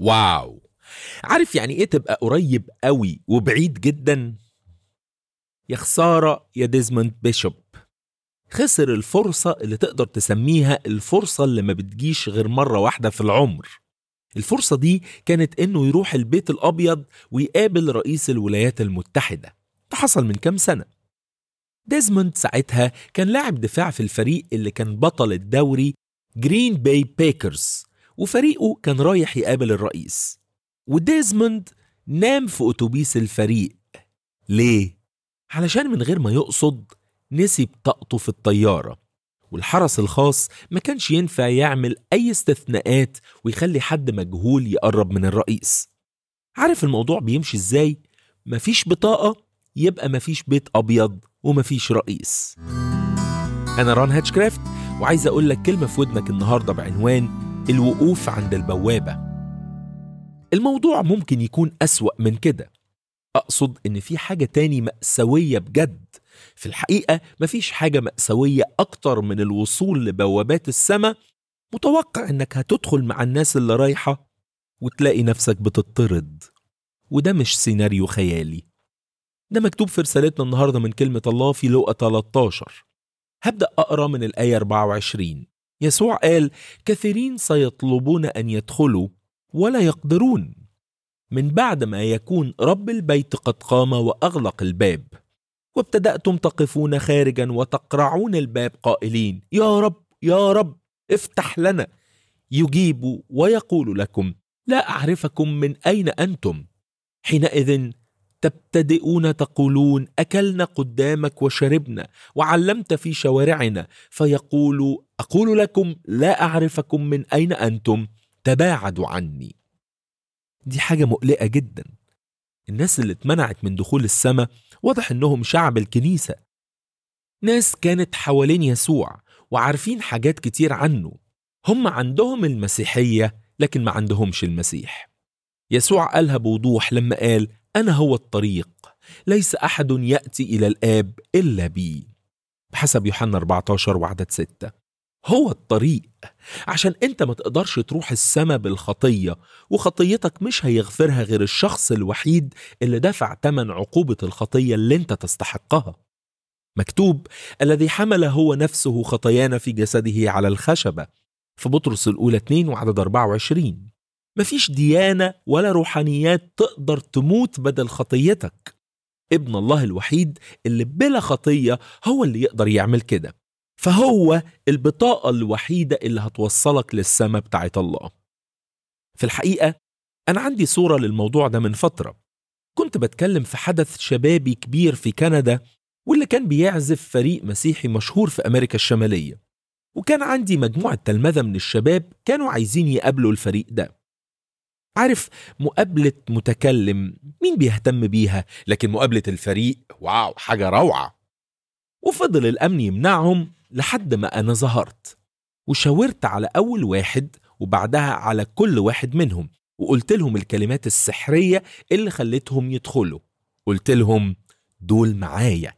واو عارف يعني ايه تبقى قريب قوي وبعيد جدا يا خسارة يا ديزموند بيشوب خسر الفرصة اللي تقدر تسميها الفرصة اللي ما بتجيش غير مرة واحدة في العمر الفرصة دي كانت انه يروح البيت الابيض ويقابل رئيس الولايات المتحدة ده حصل من كام سنة ديزموند ساعتها كان لاعب دفاع في الفريق اللي كان بطل الدوري جرين باي بيكرز وفريقه كان رايح يقابل الرئيس وديزموند نام في أتوبيس الفريق ليه؟ علشان من غير ما يقصد نسي بطاقته في الطيارة والحرس الخاص ما كانش ينفع يعمل أي استثناءات ويخلي حد مجهول يقرب من الرئيس عارف الموضوع بيمشي ازاي؟ مفيش بطاقة يبقى مفيش بيت أبيض ومفيش رئيس أنا ران هاتشكرافت وعايز أقول لك كلمة في ودنك النهاردة بعنوان الوقوف عند البوابة الموضوع ممكن يكون أسوأ من كده أقصد إن في حاجة تاني مأساوية بجد في الحقيقة مفيش حاجة مأساوية أكتر من الوصول لبوابات السماء متوقع إنك هتدخل مع الناس اللي رايحة وتلاقي نفسك بتطرد وده مش سيناريو خيالي ده مكتوب في رسالتنا النهاردة من كلمة الله في لوقا 13 هبدأ أقرأ من الآية 24 يسوع قال كثيرين سيطلبون أن يدخلوا ولا يقدرون من بعد ما يكون رب البيت قد قام وأغلق الباب وابتدأتم تقفون خارجا وتقرعون الباب قائلين يا رب يا رب افتح لنا يجيب ويقول لكم لا أعرفكم من أين أنتم حينئذ تبتدئون تقولون أكلنا قدامك وشربنا وعلمت في شوارعنا فيقول أقول لكم لا أعرفكم من أين أنتم تباعدوا عني دي حاجة مقلقة جدا الناس اللي اتمنعت من دخول السماء واضح انهم شعب الكنيسة ناس كانت حوالين يسوع وعارفين حاجات كتير عنه هم عندهم المسيحية لكن ما عندهمش المسيح يسوع قالها بوضوح لما قال أنا هو الطريق ليس أحد يأتي إلى الآب إلا بي بحسب يوحنا 14 وعدد 6 هو الطريق عشان انت ما تقدرش تروح السما بالخطية وخطيتك مش هيغفرها غير الشخص الوحيد اللي دفع تمن عقوبة الخطية اللي انت تستحقها مكتوب الذي حمل هو نفسه خطايانا في جسده على الخشبة في بطرس الأولى 2 وعدد 24 مفيش ديانة ولا روحانيات تقدر تموت بدل خطيتك ابن الله الوحيد اللي بلا خطية هو اللي يقدر يعمل كده فهو البطاقة الوحيدة اللي هتوصلك للسماء بتاعت الله في الحقيقة أنا عندي صورة للموضوع ده من فترة كنت بتكلم في حدث شبابي كبير في كندا واللي كان بيعزف فريق مسيحي مشهور في أمريكا الشمالية وكان عندي مجموعة تلمذة من الشباب كانوا عايزين يقابلوا الفريق ده عارف مقابلة متكلم مين بيهتم بيها لكن مقابلة الفريق واو حاجة روعة وفضل الأمن يمنعهم لحد ما أنا ظهرت وشاورت على أول واحد وبعدها على كل واحد منهم وقلت لهم الكلمات السحرية اللي خلتهم يدخلوا قلت لهم دول معايا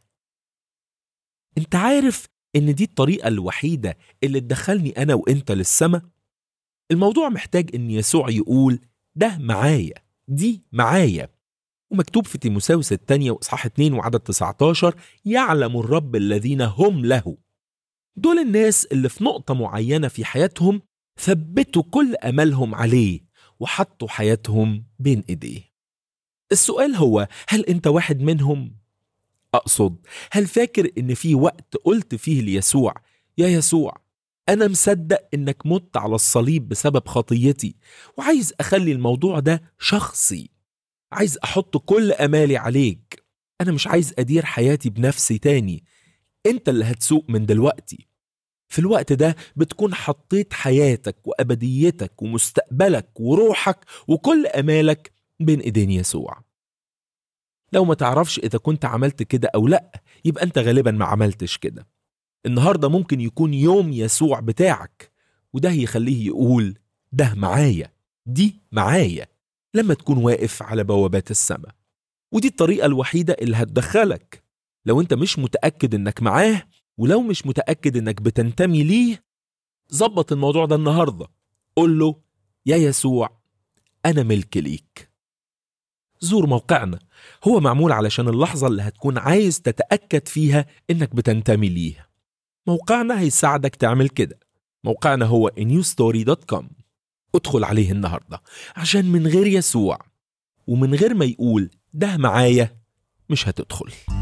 انت عارف ان دي الطريقة الوحيدة اللي تدخلني انا وانت للسماء الموضوع محتاج ان يسوع يقول ده معايا دي معايا ومكتوب في تيموساوس الثانية وإصحاح 2 وعدد 19 يعلم الرب الذين هم له دول الناس اللي في نقطة معينة في حياتهم ثبتوا كل أملهم عليه وحطوا حياتهم بين إيديه السؤال هو هل أنت واحد منهم؟ أقصد هل فاكر إن في وقت قلت فيه ليسوع يا يسوع أنا مصدق إنك مت على الصليب بسبب خطيتي وعايز أخلي الموضوع ده شخصي عايز أحط كل أمالي عليك أنا مش عايز أدير حياتي بنفسي تاني أنت اللي هتسوق من دلوقتي في الوقت ده بتكون حطيت حياتك وأبديتك ومستقبلك وروحك وكل أمالك بين إيدين يسوع لو ما تعرفش إذا كنت عملت كده أو لأ يبقى أنت غالبا ما عملتش كده النهاردة ممكن يكون يوم يسوع بتاعك وده يخليه يقول ده معايا دي معايا لما تكون واقف على بوابات السماء ودي الطريقة الوحيدة اللي هتدخلك لو انت مش متأكد انك معاه ولو مش متأكد انك بتنتمي ليه ظبط الموضوع ده النهاردة قول له يا يسوع أنا ملك ليك زور موقعنا هو معمول علشان اللحظة اللي هتكون عايز تتأكد فيها إنك بتنتمي ليه موقعنا هيساعدك تعمل كده موقعنا هو newstory.com ادخل عليه النهاردة عشان من غير يسوع ومن غير ما يقول ده معايا مش هتدخل